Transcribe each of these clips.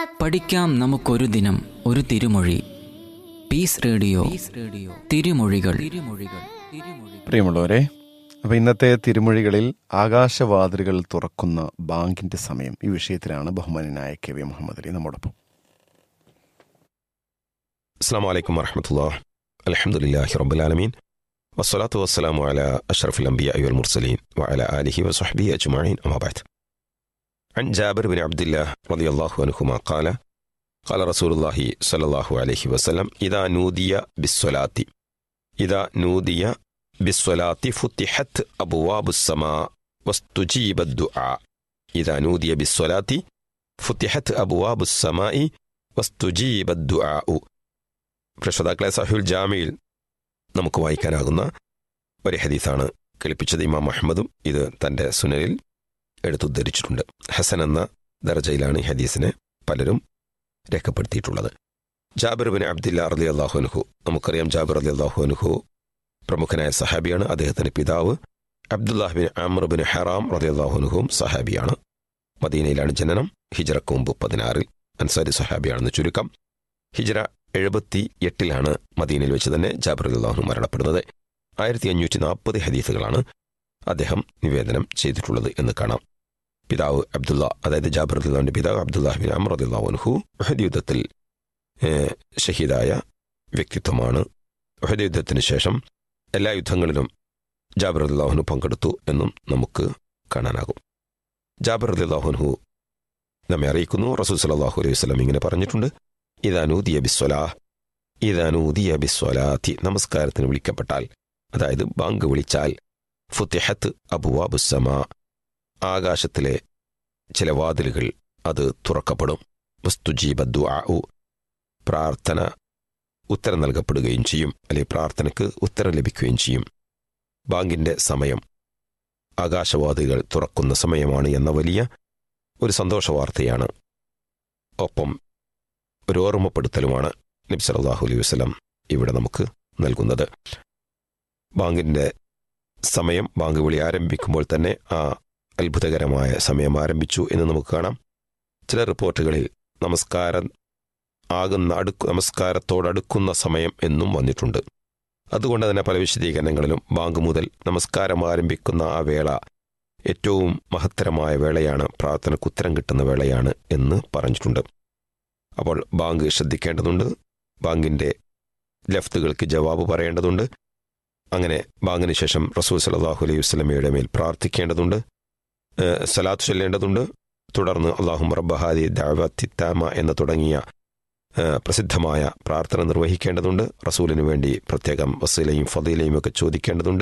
പഠിക്കാം നമുക്കൊരു ദിനം ഒരു തിരുമൊഴി പീസ് റേഡിയോ റേഡിയോ തിരുമൊഴികൾ തിരുമൊഴികൾ തിരുമൊഴികൾ പ്രിയമുള്ളവരെ അപ്പോൾ ഇന്നത്തെ തിരുമൊഴികളിൽ ആകാശവാതിലുകൾ തുറക്കുന്ന ബാങ്കിന്റെ സമയം ഈ വിഷയത്തിലാണ് ബഹുമാനായ കെ വി മുഹമ്മദ് അലി നമ്മോടൊപ്പം السلام عليكم ورحمة الله الحمد لله رب العالمين والصلاة والسلام على أشرف الأنبياء والمرسلين وعلى آله وصحبه أجمعين أما بعد عن جابر بن عبد الله رضي الله عنهما قال قال رسول الله صلى الله عليه وسلم إذا نودي بالصلاة إذا نودي بالصلاة فتحت أبواب السماء واستجيب الدعاء إذا نودي بالصلاة فتحت أبواب السماء واستجيب الدعاء പ്രശ്രോതാക്കളെ സഹുൽ ജാമിയിൽ നമുക്ക് വായിക്കാനാകുന്ന ഒരു ഹദീസാണ് കേൾപ്പിച്ചത് ഇമാം അഹമ്മദും ഇത് തന്റെ സുനലിൽ എടുത്തുദ്ധരിച്ചിട്ടുണ്ട് ഹസൻ എന്ന ദർജയിലാണ് ഈ ഹദീസിനെ പലരും രേഖപ്പെടുത്തിയിട്ടുള്ളത് ജാബിർ ബിൻ അബ്ദില്ല അലി അള്ളാഹുനുഹു നമുക്കറിയാം ജാബിർ അലി അള്ളാഹുനുഹു പ്രമുഖനായ സഹാബിയാണ് അദ്ദേഹത്തിന്റെ പിതാവ് Abdullah bin Amr bin Haram റലി അള്ളാഹുനുഹുവും സഹാബിയാണ് മദീനയിലാണ് ജനനം ഹിജറക്ക് മുമ്പ് പതിനാറിൽ അൻസാരി സഹാബിയാണെന്ന് ചുരുക്കം ഹിജറ എഴുപത്തി എട്ടിലാണ് മദീനയിൽ വെച്ച് തന്നെ ജാബർ അള്ളാഹു മരണപ്പെടുന്നത് ആയിരത്തി അഞ്ഞൂറ്റി നാൽപ്പത് ഹദീസുകളാണ് അദ്ദേഹം നിവേദനം ചെയ്തിട്ടുള്ളത് എന്ന് കാണാം പിതാവ് അബ്ദുള്ള അതായത് ജാബർ അള്ളാഹുവിന്റെ പിതാവ് അബ്ദുല്ലാഹിബിൻ അമർ അള്ളാഹുൻഹു ഉഹദ് യുദ്ധത്തിൽ ഏഹ്, ഷഹീദായ വ്യക്തിത്വമാണ് ഉഹദ് യുദ്ധത്തിന് ശേഷം എല്ലാ യുദ്ധങ്ങളിലും ജാബർ അള്ളാഹുനു പങ്കെടുത്തു എന്നും നമുക്ക് കാണാനാകും ജാബർ അള്ളാഹുൻഹു നമ്മെ അറിയിക്കുന്നു റസൂൽ സലാഹു അലൈഹി വസ്ലം ഇങ്ങനെ പറഞ്ഞിട്ടുണ്ട് ഇതാനൂദിയ ബിസ്വലാ ഇതാനൂദിയ ബിസ്വലാത്തി നമസ്കാരത്തിന് വിളിക്കപ്പെട്ടാൽ അതായത് ബാങ്ക് വിളിച്ചാൽ ഫുത്തിഹത്ത് അബുവാബുസമ ആകാശത്തിലെ ചില വാതിലുകൾ അത് തുറക്കപ്പെടും വസ്തുജീബ ദുആഉ പ്രാർത്ഥന ഉത്തരം നൽകപ്പെടുകയും ചെയ്യും അല്ലെങ്കിൽ പ്രാർത്ഥനയ്ക്ക് ഉത്തരം ലഭിക്കുകയും ചെയ്യും ബാങ്കിന്റെ സമയം ആകാശവാതികൾ തുറക്കുന്ന സമയമാണ് എന്ന വലിയ ഒരു സന്തോഷ വാർത്തയാണ് ഒപ്പം ഒരു ഓർമ്മപ്പെടുത്തലുമാണ് നബി സല്ലല്ലാഹു അലൈഹി വസല്ലം ഇവിടെ നമുക്ക് നൽകുന്നത് ബാങ്കിന്റെ സമയം ബാങ്ക് വിളി ആരംഭിക്കുമ്പോൾ തന്നെ ആ അത്ഭുതകരമായ സമയം ആരംഭിച്ചു എന്ന് നമുക്ക് കാണാം ചില റിപ്പോർട്ടുകളിൽ നമസ്കാരം ആകുന്ന അടുക്കു നമസ്കാരത്തോടടുക്കുന്ന സമയം എന്നും വന്നിട്ടുണ്ട് അതുകൊണ്ട് തന്നെ പല വിശദീകരണങ്ങളിലും ബാങ്ക് മുതൽ നമസ്കാരം ആരംഭിക്കുന്ന ആ വേള ഏറ്റവും മഹത്തരമായ വേളയാണ് പ്രാർത്ഥനയ്ക്ക് ഉത്തരം കിട്ടുന്ന വേളയാണ് എന്ന് പറഞ്ഞിട്ടുണ്ട് അപ്പോൾ ബാങ്ക് ശ്രദ്ധിക്കേണ്ടതുണ്ട് ബാങ്കിന്റെ ലഫ്തുകൾക്ക് ജവാബ് പറയേണ്ടതുണ്ട് അങ്ങനെ ബാങ്കിന് ശേഷം റസൂൽ സലാഹു അലൈഹി വസ്ലമയുടെ മേൽ പ്രാർത്ഥിക്കേണ്ടതുണ്ട് ഏഹ് സലാത്ത് ചൊല്ലേണ്ടതുണ്ട് തുടർന്ന് അള്ളാഹും റബ്ബഹാദി ദാവത്തിത്താമ എന്ന് തുടങ്ങിയ ഏഹ് പ്രസിദ്ധമായ പ്രാർത്ഥന നിർവഹിക്കേണ്ടതുണ്ട് റസൂലിന് വേണ്ടി പ്രത്യേകം വസീലയും ഫതീലയും ഒക്കെ ചോദിക്കേണ്ടതുണ്ട്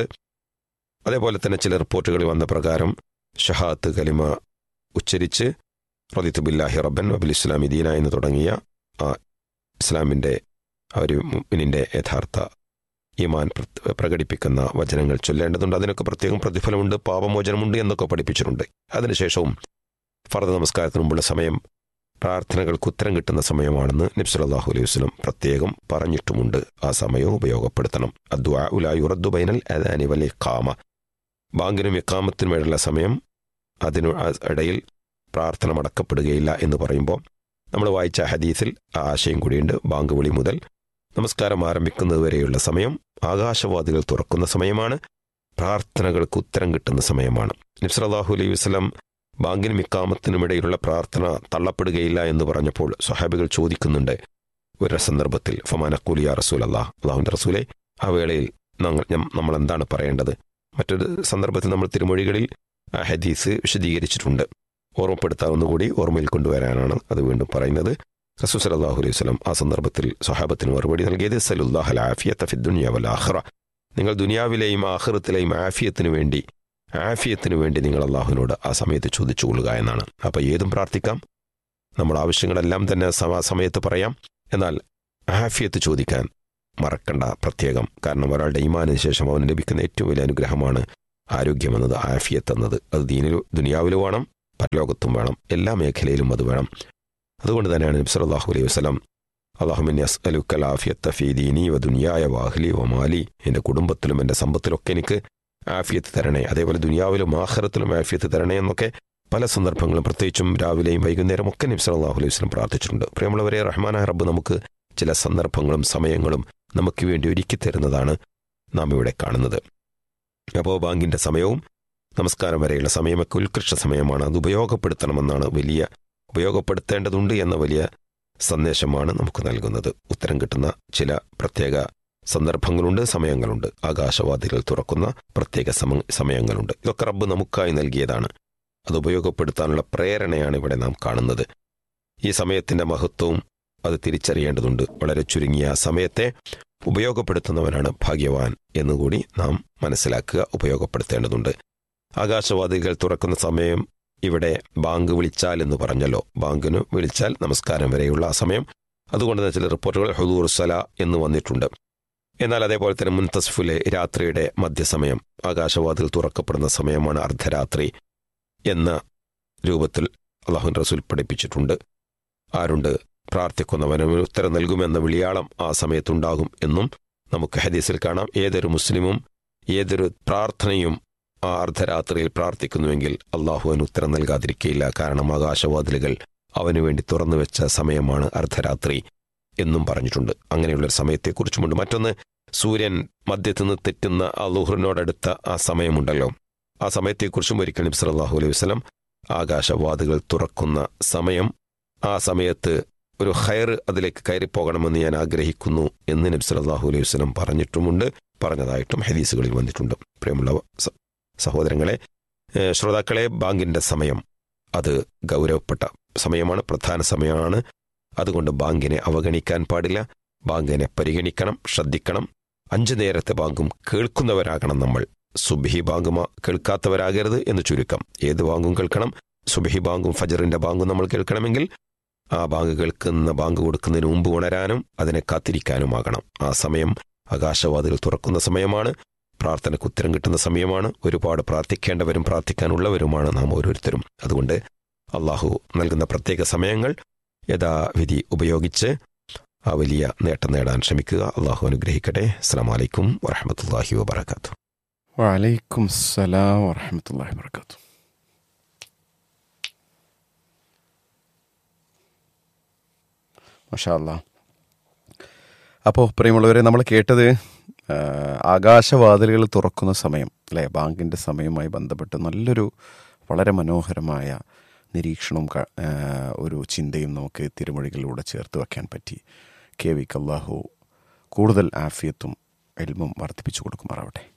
അതേപോലെ തന്നെ ചില റിപ്പോർട്ടുകളിൽ വന്ന പ്രകാരം ഷഹാത്ത് കലിമ ഉച്ചരിച്ച് റദിത്ത് ബില്ലാഹി റബ്ബൻ വബിൽ ഇസ്ലാമി ദീന എന്ന് തുടങ്ങിയ ആ ഇസ്ലാമിൻ്റെ ആ ഒരു മുഅ്മിനിന്റെ യഥാർത്ഥ ഈമാൻ പ്ര- പ്രകടിപ്പിക്കുന്ന വചനങ്ങൾ ചൊല്ലേണ്ടതുണ്ട് അതിനൊക്കെ പ്രത്യേകം പ്രതിഫലമുണ്ട് പാപമോചനമുണ്ട് എന്നൊക്കെ പഠിപ്പിച്ചിട്ടുണ്ട് അതിനുശേഷവും ഫർദ നമസ്കാരത്തിന് മുമ്പുള്ള സമയം പ്രാർത്ഥനകൾക്ക് ഉത്തരം കിട്ടുന്ന സമയമാണെന്ന് നബ്സുലല്ലാഹു അലൈഹി വസ്ലം പ്രത്യേകം പറഞ്ഞിട്ടുമുണ്ട് ആ സമയവും ഉപയോഗപ്പെടുത്തണം അദ്വാ ഉലായുറദ്ദു ബൈനൽ അദാനി വലി കാമ ബാങ്കിനും ഇക്കാമത്തിനും ഇടയിലുള്ള സമയം അതിനു ആ- ഇടയിൽ പ്രാർത്ഥന മടക്കപ്പെടുകയില്ല എന്ന് പറയുമ്പോൾ നമ്മൾ വായിച്ച ഹദീസിൽ ആ ആശയം കൂടിയുണ്ട് ബാങ്ക് വിളി മുതൽ നമസ്കാരം ആരംഭിക്കുന്നത് വരെയുള്ള സമയം ആകാശവാദികൾ തുറക്കുന്ന സമയമാണ് പ്രാർത്ഥനകൾക്ക് ഉത്തരം കിട്ടുന്ന സമയമാണ് നിബ്സലാഹു അലൈഹി വസ്ലം ബാങ്കിനും ഇക്കാമത്തിനും ഇടയിലുള്ള പ്രാർത്ഥന തള്ളപ്പെടുകയില്ല എന്ന് പറഞ്ഞപ്പോൾ സ്വഹാബികൾ ചോദിക്കുന്നുണ്ട് ഒരു സന്ദർഭത്തിൽ ഫമാനക്കൂലിയ റസൂൽ അള്ളാഹ് അള്ളാഹുവിന്റെ റസൂലെ ആ വേളയിൽ ഞങ്ങൾ ഞം- നമ്മൾ എന്താണ് പറയേണ്ടത് മറ്റൊരു സന്ദർഭത്തിൽ നമ്മൾ തിരുമൊഴികളിൽ ആ ഹദീസ് വിശദീകരിച്ചിട്ടുണ്ട് ഓർമ്മപ്പെടുത്താവുന്നകൂടി ഓർമ്മയിൽ കൊണ്ടുവരാനാണ് അത് വീണ്ടും പറയുന്നത് റസൂൽ സല്ലല്ലാഹു അലൈഹി വസല്ലം ആ സന്ദർഭത്തിൽ സ്വഹാബത്തിന് മറുപടി നൽകിയത് സലുല്ലാഹൽ ആഫിയത്ത ഫിദ്ദുനിയ വൽ ആഖിറ നിങ്ങൾ ദുനിയാവിലെയും ആഖിറത്തിലെയും ആഫിയത്തിനു വേണ്ടി ആഫിയത്തിനു വേണ്ടി നിങ്ങൾ അള്ളാഹുവിനോട് ആ സമയത്ത് ചോദിച്ചു കൊള്ളുക എന്നാണ് അപ്പോൾ ഏതും പ്രാർത്ഥിക്കാം നമ്മുടെ ആവശ്യങ്ങളെല്ലാം തന്നെ സമ സമയത്ത് പറയാം എന്നാൽ ആഫിയത്ത് ചോദിക്കാൻ മറക്കണ്ട പ്രത്യേകം കാരണം ഒരാളുടെ ഈമാനിന് ശേഷം അവന് ലഭിക്കുന്ന ഏറ്റവും വലിയ അനുഗ്രഹമാണ് ആരോഗ്യമെന്നത് ആഫിയത്ത് എന്നത് അത് ദീനിൽ ദുനിയാവിൽ വേണം പരലോകത്തും വേണം എല്ലാ മേഖലയിലും അത് വേണം അതുകൊണ്ട് തന്നെയാണ് നബി സല്ലല്ലാഹു അലൈഹി വസല്ലം അള്ളാഹുമിൻ അസ്അലുക്കൽ ആഫിയത്ത ഫീ ദീനി വ ദുനിയായ വാഹ്ലി വ മാലി എൻ്റെ കുടുംബത്തിലും എൻ്റെ സമ്പത്തിലൊക്കെ എനിക്ക് ആഫിയത്ത് തരണേ അതേപോലെ ദുനിയാവിലും ആഖിറത്തിലും ആഫിയത്ത് തരണേ എന്നൊക്കെ പല സന്ദർഭങ്ങളും പ്രത്യേകിച്ചും രാവിലെയും വൈകുന്നേരം ഒക്കെ നബി സല്ലല്ലാഹു അലൈഹി വസല്ലം പ്രാർത്ഥിച്ചിട്ടുണ്ട് പ്രിയമുള്ളവരെ റഹ്മാനായ റബ്ബ് നമുക്ക് ചില സന്ദർഭങ്ങളും സമയങ്ങളും നമുക്ക് വേണ്ടി ഒരുക്കി തരുന്നതാണ് നാം ഇവിടെ കാണുന്നത് അപ്പോൾ ബാങ്കിൻ്റെ സമയവും നമസ്കാരം വരെയുള്ള സമയമൊക്കെ ഉത്കൃഷ്ട സമയമാണ് അത് ഉപയോഗപ്പെടുത്തണമെന്നാണ് വലിയ ഉപയോഗപ്പെടുത്തേണ്ടതുണ്ട് എന്ന വലിയ സന്ദേശമാണ് നമുക്ക് നൽകുന്നത് ഉത്തരം കിട്ടുന്ന ചില പ്രത്യേക സന്ദർഭങ്ങളുണ്ട് സമയങ്ങളുണ്ട് ആകാശവാദികൾ തുറക്കുന്ന പ്രത്യേക സമ സമയങ്ങളുണ്ട് ഇതൊക്കെ റബ്ബ് നമുക്കായി നൽകിയതാണ് അത് ഉപയോഗപ്പെടുത്താനുള്ള പ്രേരണയാണ് ഇവിടെ നാം കാണുന്നത് ഈ സമയത്തിന്റെ മഹത്വവും അത് തിരിച്ചറിയേണ്ടതുണ്ട് വളരെ ചുരുങ്ങിയ ആ സമയത്തെ ഉപയോഗപ്പെടുത്തുന്നവനാണ് ഭാഗ്യവാൻ എന്നുകൂടി നാം മനസ്സിലാക്കുക ഉപയോഗപ്പെടുത്തേണ്ടതുണ്ട് ആകാശവാദികൾ തുറക്കുന്ന സമയം ഇവിടെ ബാങ്ക് വിളിച്ചാൽ എന്ന് പറഞ്ഞല്ലോ ബാങ്കിന് വിളിച്ചാൽ നമസ്കാരം വരെയുള്ള ആ സമയം അതുകൊണ്ട് തന്നെ ചില റിപ്പോർട്ടുകൾ ഹുദൂർ സല എന്ന് വന്നിട്ടുണ്ട് എന്നാൽ അതേപോലെ തന്നെ മുൻതസ്ഫുലെ രാത്രിയുടെ മധ്യസമയം ആകാശവാതിൽ തുറക്കപ്പെടുന്ന സമയമാണ് അർദ്ധരാത്രി എന്ന രൂപത്തിൽ അള്ളാഹുൻ റസൂൽ പഠിപ്പിച്ചിട്ടുണ്ട് ആരുണ്ട് പ്രാർത്ഥിക്കുന്നവന് ഉത്തരം നൽകുമെന്ന വിളിയാളം ആ സമയത്തുണ്ടാകും എന്നും നമുക്ക് ഹദീസിൽ കാണാം ഏതൊരു മുസ്ലിമും ഏതൊരു പ്രാർത്ഥനയും ആ അർദ്ധരാത്രിയിൽ പ്രാർത്ഥിക്കുന്നുവെങ്കിൽ അള്ളാഹു അവന് ഉത്തരം നൽകാതിരിക്കയില്ല കാരണം ആകാശവാതിലുകൾ അവനു വേണ്ടി തുറന്നു വെച്ച സമയമാണ് അർദ്ധരാത്രി എന്നും പറഞ്ഞിട്ടുണ്ട് അങ്ങനെയുള്ളൊരു സമയത്തെക്കുറിച്ചുമുണ്ട് മറ്റൊന്ന് സൂര്യൻ മധ്യത്തു നിന്ന് തെറ്റുന്ന ആ ലുഹറിനോടടുത്ത ആ സമയമുണ്ടല്ലോ ആ സമയത്തെക്കുറിച്ചും ഒരിക്കൽ നബി സല്ലല്ലാഹു അലൈഹി വസല്ലം ആകാശവാതികൾ തുറക്കുന്ന സമയം ആ സമയത്ത് ഒരു ഹയർ അതിലേക്ക് കയറിപ്പോകണമെന്ന് ഞാൻ ആഗ്രഹിക്കുന്നു എന്ന് നബി സല്ലല്ലാഹു അലൈഹി വസല്ലം പറഞ്ഞിട്ടുമുണ്ട് പറഞ്ഞതായിട്ടും ഹദീസുകളിൽ വന്നിട്ടുണ്ട് പ്രിയമുള്ള സ- സഹോദരങ്ങളെ ഏഹ് ശ്രോതാക്കളെ ബാങ്കിന്റെ സമയം അത് ഗൗരവപ്പെട്ട സമയമാണ് പ്രധാന സമയമാണ് അതുകൊണ്ട് ബാങ്കിനെ അവഗണിക്കാൻ പാടില്ല ബാങ്കിനെ പരിഗണിക്കണം ശ്രദ്ധിക്കണം അഞ്ചു നേരത്തെ ബാങ്കും കേൾക്കുന്നവരാകണം നമ്മൾ സുബഹി ബാങ്കും കേൾക്കാത്തവരാകരുത് എന്ന് ചുരുക്കം ഏത് ബാങ്കും കേൾക്കണം സുബഹി ബാങ്കും ഫജറിന്റെ ബാങ്കും നമ്മൾ കേൾക്കണമെങ്കിൽ ആ ബാങ്ക് കേൾക്കുന്ന ബാങ്ക് കൊടുക്കുന്നതിന് മുമ്പ് ഉണരാനും അതിനെ കാത്തിരിക്കാനുമാകണം ആ സമയം ആകാശവാതിൽ തുറക്കുന്ന സമയമാണ് പ്രാർത്ഥനയ്ക്ക് ഉത്തരം കിട്ടുന്ന സമയമാണ് ഒരുപാട് പ്രാർത്ഥിക്കേണ്ടവരും പ്രാർത്ഥിക്കാനുള്ളവരുമാണ് നാം ഓരോരുത്തരും അതുകൊണ്ട് അള്ളാഹു നൽകുന്ന പ്രത്യേക സമയങ്ങൾ യഥാവിധി ഉപയോഗിച്ച് ആ വലിയ നേട്ടം നേടാൻ ശ്രമിക്കുക അള്ളാഹു അനുഗ്രഹിക്കട്ടെ അസ്സാം വലൈക്കും വറഹമത്തല്ലാഹി വബർക്കാത്തു വലൈക്കും സലാം വറഹമത്തല്ലാഹി വർക്കാത്തു മഷാല്ല അപ്പോൾ പ്രിയമുള്ളവരെ നമ്മൾ കേട്ടത് ആ, ആകാശവാതിലുകൾ തുറക്കുന്ന സമയം അല്ലേ ബാങ്കിൻ്റെ സമയവുമായി ബന്ധപ്പെട്ട് നല്ലൊരു വളരെ മനോഹരമായ നിരീക്ഷണവും ക- ആ, ഒരു ചിന്തയും നമുക്ക് തിരുമൊഴികളിലൂടെ ചേർത്ത് വെക്കാൻ പറ്റി കെ വി കല്ലാഹു കൂടുതൽ ആഫിയത്തും എൽമും വർദ്ധിപ്പിച്ചു കൊടുക്കുമാറാവട്ടെ